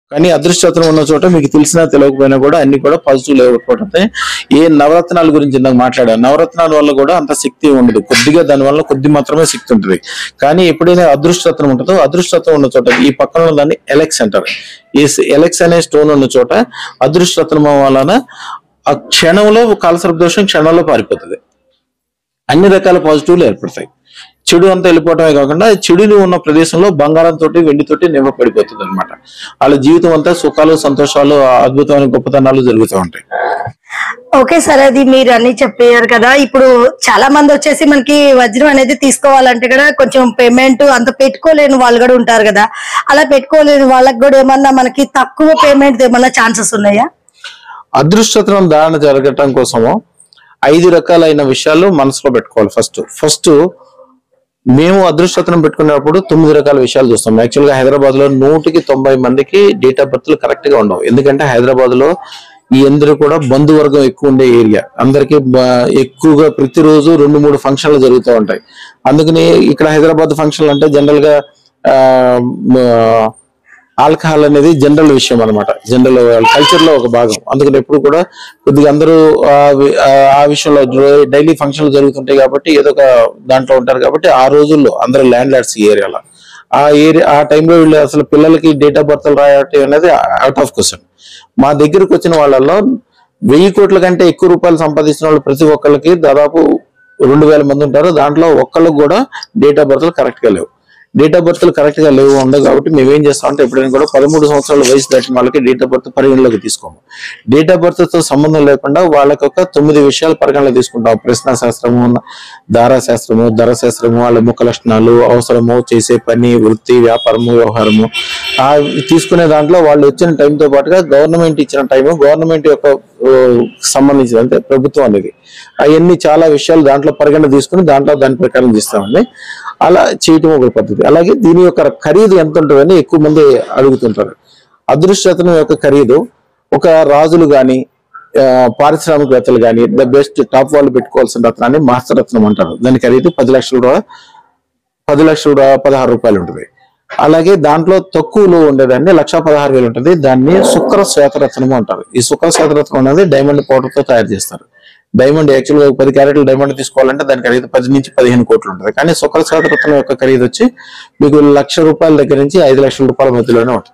కానీ అదృష్టత్వం ఉన్న చోట మీకు తెలిసినా తెలియకపోయినా కూడా అన్ని కూడా పాజిటివ్ లేకపోతే ఏ నవరత్నాల గురించి ఇందాక మాట్లాడాను నవరత్నాల వల్ల కూడా అంత శక్తి ఉండదు కొద్దిగా దాని వల్ల కొద్ది మాత్రమే శక్తి ఉంటుంది కానీ ఎప్పుడైనా అదృష్టత్వం ఉంటుందో అదృష్టత్వం ఉన్న చోట ఈ పక్కన ఉన్న దాన్ని ఎలెక్స్ అంటారు ఈ ఎలెక్స్ అనే స్టోన్ ఉన్న చోట అదృష్టత్వం వలన ఆ క్షణంలో కాలసర్ప దోషం క్షణంలో పారిపోతుంది అన్ని రకాల పాజిటివ్లు ఏర్పడతాయి చెడు అంతా వెళ్ళిపోవటమే కాకుండా చెడులు ఉన్న ప్రదేశంలో బంగారం తోటి వెండితోటి నింపబడిపోతుంది అనమాట వాళ్ళ జీవితం అంతా సుఖాలు సంతోషాలు అద్భుతమైన గొప్పతనాలు జరుగుతూ ఉంటాయి ఓకే సార్ అది మీరు అన్ని చెప్పారు కదా ఇప్పుడు చాలా మంది వచ్చేసి మనకి వజ్రం అనేది తీసుకోవాలంటే కూడా కొంచెం పేమెంట్ అంత పెట్టుకోలేని వాళ్ళు కూడా ఉంటారు కదా అలా పెట్టుకోలేని వాళ్ళకి కూడా ఏమన్నా మనకి తక్కువ పేమెంట్ ఏమన్నా ఛాన్సెస్ ఉన్నాయా అదృష్టత్వం ధారణ జరగటం కోసము ఐదు రకాలైన విషయాలు మనసులో పెట్టుకోవాలి ఫస్ట్ ఫస్ట్ మేము అదృష్టత్వం పెట్టుకునేటప్పుడు తొమ్మిది రకాల విషయాలు చూస్తాం యాక్చువల్ గా హైదరాబాద్ లో నూటికి తొంభై మందికి డేట్ ఆఫ్ బర్త్లు కరెక్ట్ గా ఉండవు ఎందుకంటే హైదరాబాద్ లో ఈ అందరూ కూడా బంధువర్గం ఎక్కువ ఉండే ఏరియా అందరికి ఎక్కువగా ప్రతిరోజు రెండు మూడు ఫంక్షన్లు జరుగుతూ ఉంటాయి అందుకని ఇక్కడ హైదరాబాద్ ఫంక్షన్లు అంటే జనరల్ గా ఆ, మ- ఆల్కహాల్ అనేది జనరల్ విషయం అనమాట జనరల్ కల్చర్ లో ఒక భాగం అందుకని ఎప్పుడు కూడా కొద్దిగా అందరూ ఆ వి- ఆ- ఆ విషయంలో డైలీ ఫంక్షన్లు జరుగుతుంటాయి కాబట్టి ఏదో ఒక దాంట్లో ఉంటారు కాబట్టి ఆ రోజుల్లో అందరూ ల్యాండ్ లార్డ్స్ ఈ ఏరియాలో ఆ ఏరియా ఆ టైంలో వీళ్ళు అసలు పిల్లలకి డేట్ ఆఫ్ బర్త్ రాయటం అనేది అవుట్ ఆఫ్ క్వశ్చన్ మా దగ్గరకు వచ్చిన వాళ్ళలో వెయ్యి కోట్ల కంటే ఎక్కువ రూపాయలు సంపాదించిన వాళ్ళు ప్రతి ఒక్కళ్ళకి దాదాపు రెండు వేల మంది ఉంటారు దాంట్లో ఒక్కళ్ళకి కూడా డేట్ ఆఫ్ బర్త్లు కరెక్ట్ గా లేవు డేట్ ఆఫ్ బర్త్ కరెక్ట్ గా లేవు ఉండవు కాబట్టి మేము ఏం చేస్తాం అంటే ఎప్పుడైనా కూడా పదమూడు సంవత్సరాల వయసు దాటిన వాళ్ళకి డేట్ ఆఫ్ బర్త్ పరిగణలోకి తీసుకోము డేట్ ఆఫ్ బర్త్ తో సంబంధం లేకుండా వాళ్ళకి ఒక తొమ్మిది విషయాలు పరిగణలో తీసుకుంటాం ప్రశ్న శాస్త్రము దారా శాస్త్రము ధర శాస్త్రము వాళ్ళ ముఖ లక్షణాలు అవసరము చేసే పని వృత్తి వ్యాపారము వ్యవహారము ఆ తీసుకునే దాంట్లో వాళ్ళు వచ్చిన టైంతో పాటుగా గవర్నమెంట్ ఇచ్చిన టైం గవర్నమెంట్ యొక్క ఆ, సంబంధించిన అంటే ప్రభుత్వం అనేది అవన్నీ చాలా విషయాలు దాంట్లో పరిగణ తీసుకుని దాంట్లో దాని ప్రకారం చేస్తామండి అలా చేయటం ఒక పద్ధతి అలాగే దీని యొక్క ఖరీదు ఎంత ఉంటుందని ఎక్కువ మంది అడుగుతుంటారు అదృష్టతనం యొక్క ఖరీదు ఒక రాజులు గాని ఆ, పారిశ్రామికవేత్తలు గాని ద బెస్ట్ టాప్ వాళ్ళు పెట్టుకోవాల్సిన రత్నాన్ని మాస్టర్ రత్నం అంటారు దాని ఖరీదు పది లక్షల రూపాయలు పది లక్షల రూపాయలు పదహారు రూపాయలు ఉంటుంది అలాగే దాంట్లో తక్కువలో ఉండేదాన్ని లక్ష పదహారు వేలు ఉంటుంది దాన్ని శుక్ర శ్వేతరత్నము అంటారు ఈ శుక్ర శ్వేతరత్నం అనేది డైమండ్ పౌడర్ తో తయారు చేస్తారు డైమండ్ యాక్చువల్ గా పది క్యారెట్లు డైమండ్ తీసుకోవాలంటే దాని ఖరీదు పది నుంచి పదిహేను కోట్లు ఉంటుంది కానీ శుక్ర శ్వేతరత్నం యొక్క ఖరీదు వచ్చి మీకు లక్ష రూపాయల దగ్గర నుంచి ఐదు లక్షల రూపాయల మధ్యలోనే ఉంటుంది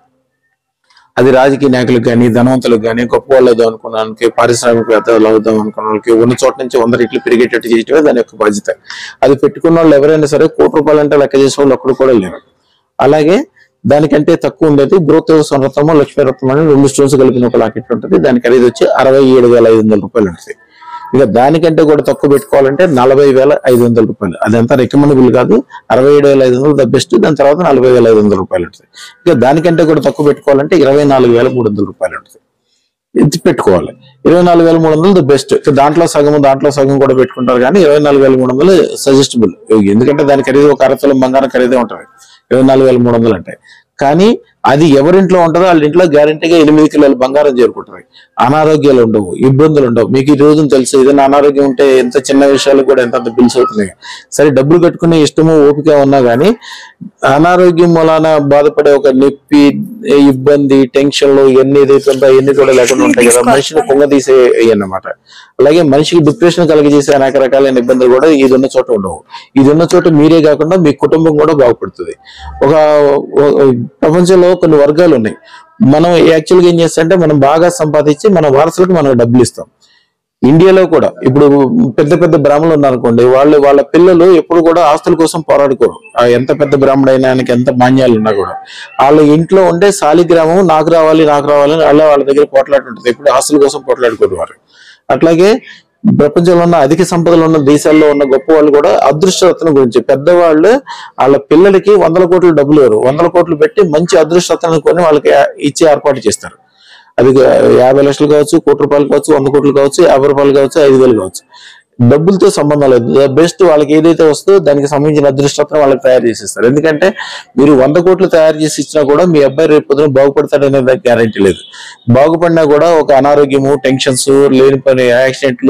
అది రాజకీయ నాయకులకు కానీ ధనవంతులకు కానీ గొప్ప వాళ్ళు అవుదాం అనుకున్న వాళ్ళకి పారిశ్రామికవేత్తలు అవుదాం అనుకున్న వాళ్ళకి ఉన్న చోట నుంచి వంద రెట్లు పెరిగేటట్టు చేయటమే దాని యొక్క బాధ్యత అది పెట్టుకున్న వాళ్ళు ఎవరైనా సరే కోటి రూపాయలు అంటే లెక్క చేసే వాళ్ళు ఒక్కడు కూడా లేరు అలాగే దానికంటే తక్కువ ఉండేది బృహత్వ సంరత్నము లక్ష్మీరత్నం అని రెండు స్టోన్స్ కలిపిన ఒక లాకెట్ ఉంటుంది దాని ఖరీదు వచ్చి అరవై ఏడు వేల ఐదు వందల రూపాయలు ఉంటుంది ఇక దానికంటే కూడా తక్కువ పెట్టుకోవాలంటే నలభై వేల ఐదు వందల రూపాయలు అదంతా రికమెండబుల్ కాదు అరవై ఏడు వేల ఐదు వందలు ద బెస్ట్ దాని తర్వాత నలభై వేల ఐదు వందల రూపాయలు ఉంటుంది ఇక దానికంటే కూడా తక్కువ పెట్టుకోవాలంటే ఇరవై నాలుగు వేల మూడు వందల రూపాయలు ఉంటుంది ఇది పెట్టుకోవాలి ఇరవై నాలుగు వేల మూడు వందలు ద బెస్ట్ దాంట్లో సగం దాంట్లో సగం కూడా పెట్టుకుంటారు కానీ ఇరవై నాలుగు వేల మూడు వందలు సజెస్టబుల్ ఎందుకంటే దాని ఖరీదు ఒక అరతులం బంగారం ఖరీదే ఉంటుంది ఇరవై నాలుగు వేల మూడు వందలు అంటే కానీ అది ఎవరింట్లో ఉంటుందో వాళ్ళ ఇంట్లో గ్యారంటీగా ఎనిమిది కిలోల బంగారం చేరుకుంటుంది అనారోగ్యాలు ఉండవు ఇబ్బందులు ఉండవు మీకు ఈ రోజున తెలుసు ఏదైనా అనారోగ్యం ఉంటే ఎంత చిన్న విషయాలకు కూడా ఎంత బిల్స్ అవుతున్నాయి సరే డబ్బులు కట్టుకునే ఇష్టము ఓపిక ఉన్నా కానీ అనారోగ్యం మూలాన బాధపడే ఒక నొప్పి ఇబ్బంది టెన్షన్లు ఇవన్నీ ఏదైతే ఉందో అవన్నీ కూడా లేకుండా ఉంటాయి కదా మనిషిని కుంగదీసే అన్నమాట అలాగే మనిషికి డిప్రెషన్ కలిగజేసే అనేక రకాలైన ఇబ్బందులు కూడా ఇది ఉన్న చోట ఉండవు ఇది ఉన్న చోట మీరే కాకుండా మీ కుటుంబం కూడా బాగుపడుతుంది ఒక ఓ- ప్రపంచంలో కొన్ని వర్గాలు ఉన్నాయి మనం యాక్చువల్ గా ఏం చేస్తామంటే మనం బాగా సంపాదించి మన వారసులకు మనం డబ్బులు ఇస్తాం ఇండియాలో కూడా ఇప్పుడు పెద్ద పెద్ద బ్రాహ్మణులు ఉన్నారనుకోండి వాళ్ళు వాళ్ళ పిల్లలు ఎప్పుడు కూడా ఆస్తుల కోసం పోరాడుకోరు ఆ ఎంత పెద్ద బ్రాహ్మణ అయినా ఆయనకి ఎంత మాన్యాలు ఉన్నా కూడా వాళ్ళ ఇంట్లో ఉండే శాలిగ్రామం నాకు రావాలి నాకు రావాలి అని అలా వాళ్ళ దగ్గర పోట్లాట ఉంటుంది ఎప్పుడు ఆస్తుల కోసం పోట్లాడుకోరు వారు అట్లాగే ప్రపంచంలో ఉన్న అధిక సంపదలు ఉన్న దేశాల్లో ఉన్న గొప్ప వాళ్ళు కూడా అదృష్టరత్నం గురించి పెద్దవాళ్ళు వాళ్ళ పిల్లలకి వందల కోట్లు డబ్బులు ఇవ్వరు వందల కోట్లు పెట్టి మంచి అదృష్టరత్నం కొని వాళ్ళకి ఇచ్చే ఏర్పాటు చేస్తారు అది యాభై లక్షలు కావచ్చు కోటి రూపాయలు కావచ్చు వంద కోట్లు కావచ్చు యాభై రూపాయలు కావచ్చు ఐదు వేలు కావచ్చు డబ్బులతో సంబంధం లేదు బెస్ట్ వాళ్ళకి ఏదైతే వస్తుందో దానికి సంబంధించిన అదృష్టత్వం వాళ్ళకి తయారు చేసిస్తారు ఎందుకంటే మీరు వంద కోట్లు తయారు చేసి ఇచ్చినా కూడా మీ అబ్బాయి రేపు పొద్దున బాగుపడతాడనే గ్యారంటీ లేదు బాగుపడినా కూడా ఒక అనారోగ్యము టెన్షన్స్ లేని పని యాక్సిడెంట్లు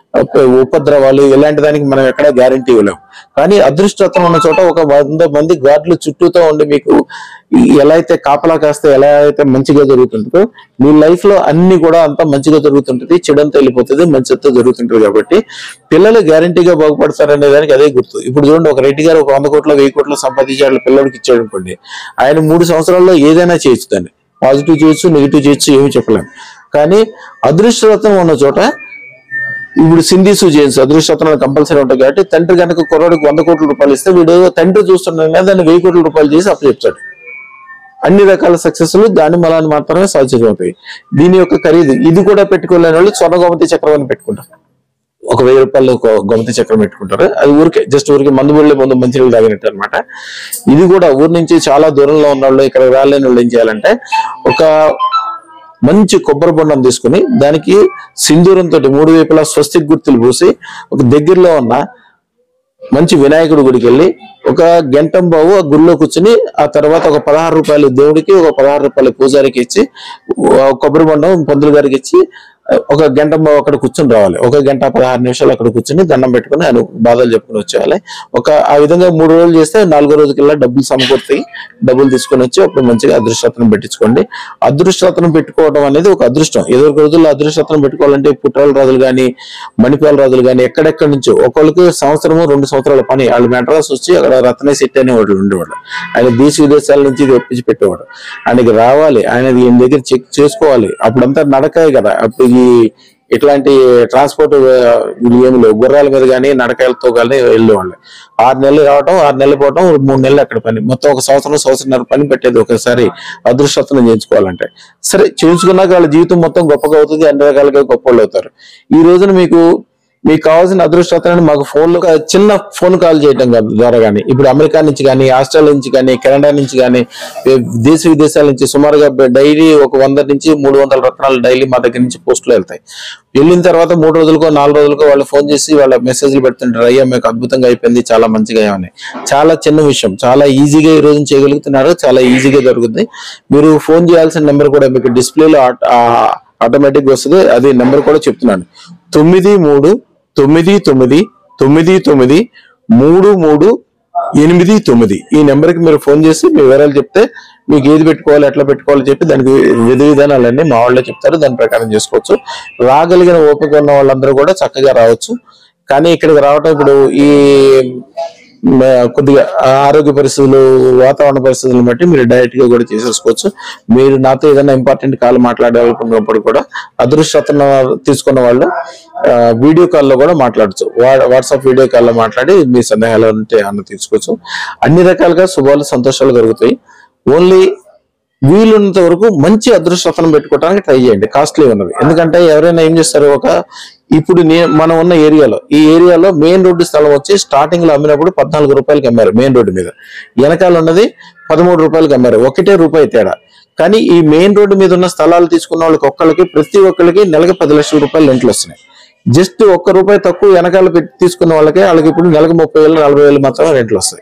ఉప- ఉపద్రవాలు ఇలాంటి దానికి మనం ఎక్కడ గ్యారంటీ ఇవ్వలేము కానీ అదృష్టత్వం ఉన్న చోట ఒక వంద మంది గార్డులు చుట్టూతో ఉండి మీకు ఎలా అయితే కాపలా కాస్తే ఎలా అయితే మంచిగా జరుగుతుంటుందో మీ లైఫ్ లో అన్ని కూడా అంతా మంచిగా జరుగుతుంటది చెడంతా వెళ్ళిపోతుంది మంచితో జరుగుతుంటది కాబట్టి పిల్లలు గ్యారంటీగా బాగుపడతారనే దానికి అదే గుర్తు ఇప్పుడు చూడండి ఒక రెడ్డి గారు ఒక వంద కోట్ల వెయ్యి కోట్ల సంపాదించి వాళ్ళ పిల్లడికి ఇచ్చాడు అనుకోండి ఆయన మూడు సంవత్సరాల్లో ఏదైనా చేయొచ్చు దాన్ని పాజిటివ్ చేయొచ్చు నెగిటివ్ చేయొచ్చు ఏమి చెప్పలేము కానీ అదృష్టరత్నం ఉన్న చోట ఇప్పుడు సింధీసు జేమ్స్ అదృష్టరత్నాలు కంపల్సరీ ఉంటాయి కాబట్టి తండ్రి కనుక కుర్రాడికి వంద కోట్ల రూపాయలు ఇస్తే వీడు తండ్రి చూస్తుండగా దాన్ని వెయ్యి కోట్ల రూపాయలు చేసి అప్పు చెప్తాడు అన్ని రకాల సక్సెస్లు దాని మలాన్ని మాత్రమే సాధ్యమవుతాయి దీని యొక్క ఖరీదు ఇది కూడా పెట్టుకోలేని వాళ్ళు స్వర్ణ గోమతి చక్రం అని పెట్టుకుంటారు ఒక వెయ్యి రూపాయలు ఒక గొమతి చక్రం పెట్టుకుంటారు అది ఊరికే జస్ట్ ఊరికే మందు బళ్ళే ముందు మంచి నీళ్ళు తాగినట్టు అనమాట ఇది కూడా ఊరి నుంచి చాలా దూరంలో ఉన్న వాళ్ళు ఇక్కడ రాలేని వాళ్ళు ఏం చేయాలంటే ఒక మంచి కొబ్బరి బొండం తీసుకుని దానికి సింధూరంతో మూడు వైపులా స్వస్తిక్ గుర్తులు పూసి ఒక దగ్గరలో ఉన్న మంచి వినాయకుడి గుడికి వెళ్ళి ఒక గంటం బావు ఆ గుడిలో కూర్చుని ఆ తర్వాత ఒక పదహారు రూపాయలు దేవుడికి ఒక పదహారు రూపాయలు పూజారికి ఇచ్చి ఆ కొబ్బరి బొండం పంతులు గారికి ఇచ్చి ఒక గంట బావు అక్కడ కూర్చుని రావాలి ఒక గంట పదహారు నిమిషాలు అక్కడ కూర్చుని దండం పెట్టుకుని ఆయన బాధలు చెప్పుకుని వచ్చేయాలి ఒక ఆ విధంగా మూడు రోజులు చేస్తే నాలుగో రోజుకల్లా డబ్బులు సమకూర్తాయి డబ్బులు తీసుకొని వచ్చి అప్పుడు మంచిగా అదృష్టరత్నం పెట్టించుకోండి అదృష్టరత్నం పెట్టుకోవడం అనేది ఒక అదృష్టం ఏదో ఒక రోజుల్లో అదృష్టరత్నం పెట్టుకోవాలంటే పుట్టాల రాజులు కానీ మణిపాల రాజులు కానీ ఎక్కడెక్కడి నుంచో ఒకళ్ళకి సంవత్సరము రెండు సంవత్సరాల పని వాళ్ళు మెడ్రాస్ వచ్చి అక్కడ రత్న శెట్టి అనే వాళ్ళు ఉండేవాడు ఆయన దేశ విదేశాల నుంచి ఇది ఒప్పించి పెట్టేవాడు ఆయనకి రావాలి ఆయన ఈయన దగ్గర చెక్ చేసుకోవాలి అప్పుడంతా నడకాయ కదా అప్పుడు ఈ ఇట్లాంటి ట్రాన్స్పోర్ట్ ఏమి లేవు గుర్రాల మీద కానీ నడకాయలతో కానీ వెళ్ళేవాళ్ళు ఆరు నెలలు రావటం ఆరు నెలలు పోవటం మూడు నెలలు అక్కడ పని మొత్తం ఒక సంవత్సరం సంవత్సరంన్నర పని పెట్టేది ఒకసారి అదృష్టత్వం చేయించుకోవాలంటే సరే చేయించుకున్నాక వాళ్ళ జీవితం మొత్తం గొప్పగా అవుతుంది అన్ని రకాలుగా గొప్ప వాళ్ళు అవుతారు ఈ రోజున మీకు మీకు కావాల్సిన అదృష్టతను మాకు ఫోన్ లో చిన్న ఫోన్ కాల్ చేయడం గా- ద్వారా కానీ ఇప్పుడు అమెరికా నుంచి కానీ ఆస్ట్రేలియా నుంచి కానీ కెనడా నుంచి కానీ దేశ విదేశాల నుంచి సుమారుగా డైలీ ఒక వంద నుంచి మూడు వందల రత్నాలు డైలీ మా దగ్గర నుంచి పోస్టులు వెళ్తాయి వెళ్ళిన తర్వాత మూడు రోజులకో నాలుగు రోజులకో వాళ్ళు ఫోన్ చేసి వాళ్ళ మెసేజ్లు పెడుతుంటారు అయ్యా మీకు అద్భుతంగా అయిపోయింది చాలా మంచిగా అయ్యామని చాలా చిన్న విషయం చాలా ఈజీగా ఈ రోజు చేయగలుగుతున్నారు చాలా ఈజీగా జరుగుతుంది మీరు ఫోన్ చేయాల్సిన నెంబర్ కూడా మీకు డిస్ప్లేలో ఆటోమేటిక్ వస్తుంది అది నెంబర్ కూడా చెప్తున్నాను తొమ్మిది మూడు తొమ్మిది తొమ్మిది తొమ్మిది తొమ్మిది మూడు మూడు ఎనిమిది తొమ్మిది ఈ నెంబర్కి మీరు ఫోన్ చేసి మీ వివరాలు చెప్తే మీకు ఏది పెట్టుకోవాలి ఎట్లా పెట్టుకోవాలో చెప్పి దానికి విధి విధానాలన్నీ మా వాళ్ళే చెప్తారు దాని ప్రకారం చేసుకోవచ్చు రాగలిగిన ఓపిక ఉన్న వాళ్ళందరూ కూడా చక్కగా రావచ్చు కానీ ఇక్కడికి రావటం ఇప్పుడు ఈ మ, కొద్దిగా ఆరోగ్య పరిస్థితులు వాతావరణ పరిస్థితులను బట్టి మీరు డైరెక్ట్ గా కూడా చేసేసుకోవచ్చు మీరు నాతో ఏదైనా ఇంపార్టెంట్ కాల్ మాట్లాడాలనుకున్నప్పుడు కూడా అదృష్టతను తీసుకున్న వాళ్ళు ఆ, వీడియో కాల్లో కూడా మాట్లాడచ్చు వా- వాట్సాప్ వీడియో కాల్లో మాట్లాడి మీ సందేహాలు ఉంటే అన్న తీసుకోవచ్చు అన్ని రకాలుగా శుభాలు సంతోషాలు కలుగుతాయి ఓన్లీ వీలున్నంత వరకు మంచి అదృష్టతను పెట్టుకోవడానికి ట్రై చేయండి కాస్ట్లీ ఉన్నది ఎందుకంటే ఎవరైనా ఏం చేస్తారు ఒక ఇప్పుడు నే మనం ఉన్న ఏరియాలో ఈ ఏరియాలో మెయిన్ రోడ్డు స్థలం వచ్చి స్టార్టింగ్ లో అమ్మినప్పుడు పద్నాలుగు రూపాయలకి అమ్మారు మెయిన్ రోడ్డు మీద వెనకాల ఉన్నది పదమూడు రూపాయలకి అమ్మారు ఒకటే రూపాయి తేడా కానీ ఈ మెయిన్ రోడ్డు మీద ఉన్న స్థలాలు తీసుకున్న వాళ్ళకి ఒక్కళ్ళకి ప్రతి ఒక్కరికి నెలకి పది లక్షల రూపాయలు రెంట్లు వస్తున్నాయి జస్ట్ ఒక్క రూపాయి తక్కువ వెనకాల పెట్టి తీసుకున్న వాళ్ళకి వాళ్ళకి ఇప్పుడు నెలకు ముప్పై వేలు నలభై వేలు మాత్రమే రెంట్లు వస్తాయి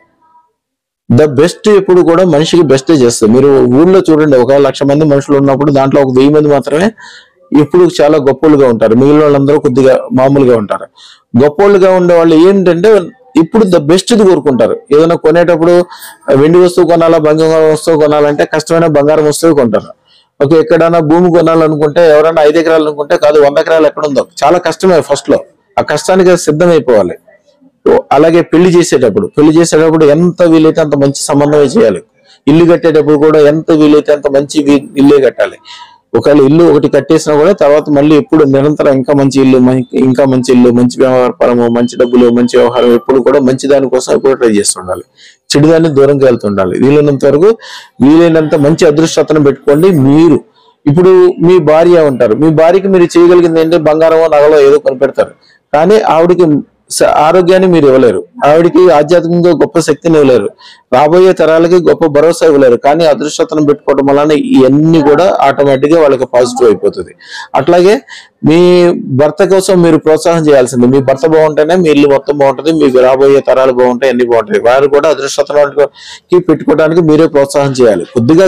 ద బెస్ట్ ఎప్పుడు కూడా మనిషికి బెస్ట్ చేస్తుంది మీరు ఊర్లో చూడండి ఒక లక్ష మంది మనుషులు ఉన్నప్పుడు దాంట్లో ఒక వెయ్యి మంది మాత్రమే ఇప్పుడు చాలా గొప్పోళ్ళుగా ఉంటారు మిగిలిన వాళ్ళందరూ కొద్దిగా మామూలుగా ఉంటారు గొప్పోళ్ళుగా ఉండే వాళ్ళు ఏంటంటే ఇప్పుడు ద బెస్ట్ కోరుకుంటారు ఏదైనా కొనేటప్పుడు వెండి వస్తువు కొనాలా బంగారం వస్తువు కొనాలంటే కష్టమైన బంగారం వస్తువు కొంటారు ఓకే ఎక్కడైనా భూమి కొనాలనుకుంటే ఎవరైనా ఐదు ఎకరాలు అనుకుంటే కాదు వంద ఎకరాలు ఎక్కడ ఉందో చాలా కష్టమే ఫస్ట్ లో ఆ కష్టానికి అది సిద్ధమైపోవాలి ఓ, అలాగే పెళ్లి చేసేటప్పుడు పెళ్లి చేసేటప్పుడు ఎంత వీలైతే అంత మంచి సంబంధమే చేయాలి ఇల్లు కట్టేటప్పుడు కూడా ఎంత వీలైతే అంత మంచి వీ- ఇల్లే కట్టాలి ఒకవేళ ఇల్లు ఒకటి కట్టేసినా కూడా తర్వాత మళ్ళీ ఎప్పుడు నిరంతరం ఇంకా మంచి ఇల్లు మం- ఇంకా మంచి ఇల్లు మంచి వ్యాపారము మంచి డబ్బులు మంచి వ్యవహారం ఎప్పుడు కూడా మంచి దాని కోసం ఎప్పుడు ట్రై చేస్తుండాలి చెడుదాన్ని దూరంగా వెళ్తుండాలి వీలైనంత వరకు వీలైనంత మంచి అదృష్టతను పెట్టుకోండి మీరు ఇప్పుడు మీ భార్య ఉంటారు మీ భార్యకి మీరు చేయగలిగింది ఏంటంటే బంగారమో నగలో ఏదో కొనిపెడతారు కానీ ఆవిడకి స- ఆరోగ్యాన్ని మీరు ఇవ్వలేరు ఆవిడకి ఆధ్యాత్మికంగా గొప్ప శక్తిని ఇవ్వలేరు రాబోయే తరాలకి గొప్ప భరోసా ఇవ్వలేరు కానీ అదృష్టతను పెట్టుకోవడం వలన ఇవన్నీ కూడా ఆటోమేటిక్ గా వాళ్ళకి పాజిటివ్ అయిపోతుంది అట్లాగే మీ భర్త కోసం మీరు ప్రోత్సాహం చేయాల్సింది మీ భర్త బాగుంటేనే మీ ఇల్లు మొత్తం బాగుంటుంది మీకు రాబోయే తరాలు బాగుంటాయి అన్ని బాగుంటాయి వారు కూడా అదృష్టతకి పెట్టుకోవడానికి మీరే ప్రోత్సాహం చేయాలి కొద్దిగా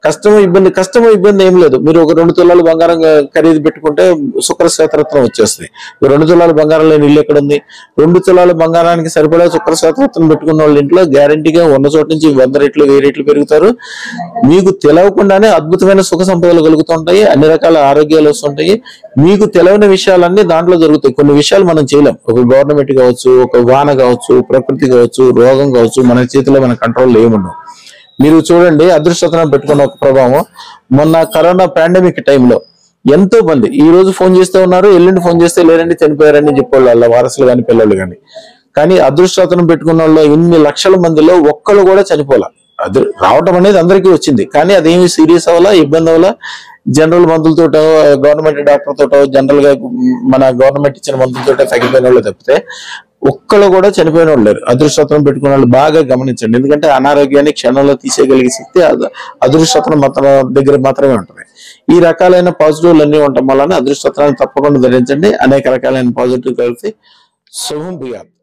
కష్టం ఇబ్బంది కష్టం ఇబ్బంది ఏం లేదు మీరు ఒక రెండు తులాలు బంగారం గా- ఖరీదు పెట్టుకుంటే శుక్ర శ్వేతరత్నం వచ్చేస్తుంది ఈ రెండు తులాలు బంగారం లేని ఇల్లు ఎక్కడ ఉంది రెండు తులాలు బంగారానికి సరిపడా శుక్ర శ్వేతరత్నం పెట్టుకున్న వాళ్ళ ఇంట్లో గ్యారంటీగా ఉన్న చోట నుంచి వంద రెట్లు వెయ్యి రెట్లు పెరుగుతారు మీకు తెలవకుండానే అద్భుతమైన సుఖ సంపదలు కలుగుతుంటాయి అన్ని రకాల ఆరోగ్యాలు వస్తుంటాయి మీకు తెలవని విషయాలన్నీ దాంట్లో జరుగుతాయి కొన్ని విషయాలు మనం చేయలేం ఒక గవర్నమెంట్ కావచ్చు ఒక వాన కావచ్చు ప్రకృతి కావచ్చు రోగం కావచ్చు మన చేతిలో మన కంట్రోల్ ఏముండవు మీరు చూడండి అదృష్టతనం పెట్టుకున్న ఒక ప్రభావం మొన్న కరోనా పాండమిక్ టైంలో ఎంతో మంది ఈ రోజు ఫోన్ చేస్తూ ఉన్నారు ఎల్లుండి ఫోన్ చేస్తే లేరండి చనిపోయారని చెప్పేవాళ్ళు వాళ్ళ వారసులు కానీ పిల్లలు కానీ కానీ అదృష్టతనం పెట్టుకున్న వాళ్ళు ఇన్ని లక్షల మందిలో ఒక్కళ్ళు కూడా చనిపోలే అది రావటం అనేది అందరికీ వచ్చింది కానీ అదేమి సీరియస్ అవ్వాలా ఇబ్బంది అవ్వాలా జనరల్ మందులతోటో గవర్నమెంట్ డాక్టర్ తోటో జనరల్ గా మన గవర్నమెంట్ ఇచ్చిన మందులతోటో తగ్గిపోయిన వాళ్ళు తప్పితే ఒక్కళ్ళు కూడా చనిపోయిన వాళ్ళు లేరు అదృష్టత్వం పెట్టుకున్న వాళ్ళు బాగా గమనించండి ఎందుకంటే అనారోగ్యాన్ని క్షణంలో తీసేయగలిగే శక్తి అద- అదృష్టత్వం మాత్రం దగ్గర మాత్రమే ఉంటుంది ఈ రకాలైన పాజిటివ్లు అన్ని ఉండటం వలన అదృష్టత్వాన్ని తప్పకుండా ధరించండి అనేక రకాలైన పాజిటివ్ కలిసి శుభం భూయాత్